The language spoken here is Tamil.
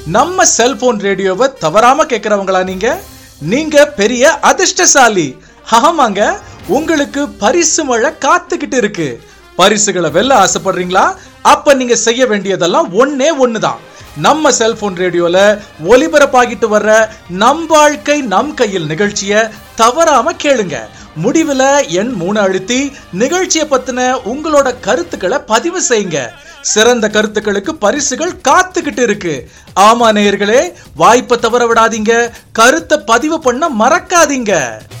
நம்ம செல்போன் ரேடியோவை தவறாம கேட்கறவங்களா நீங்க நீங்க பெரிய அதிர்ஷ்டசாலி ஆமாங்க உங்களுக்கு பரிசு மழை காத்துக்கிட்டு இருக்கு பரிசுகளை வெல்ல ஆசைப்படுறீங்களா அப்ப நீங்க செய்ய வேண்டியதெல்லாம் ஒண்ணே ஒண்ணுதான் நம்ம செல்போன் ரேடியோல ஒலிபரப்பாகிட்டு வர்ற நம் வாழ்க்கை நம் கையில் நிகழ்ச்சிய தவறாம கேளுங்க முடிவுல எண் மூணு அழுத்தி நிகழ்ச்சியை பத்தின உங்களோட கருத்துக்களை பதிவு செய்யுங்க சிறந்த கருத்துக்களுக்கு பரிசுகள் காத்துக்கிட்டு இருக்கு ஆமா நேயர்களே வாய்ப்பை தவற விடாதீங்க கருத்தை பதிவு பண்ண மறக்காதீங்க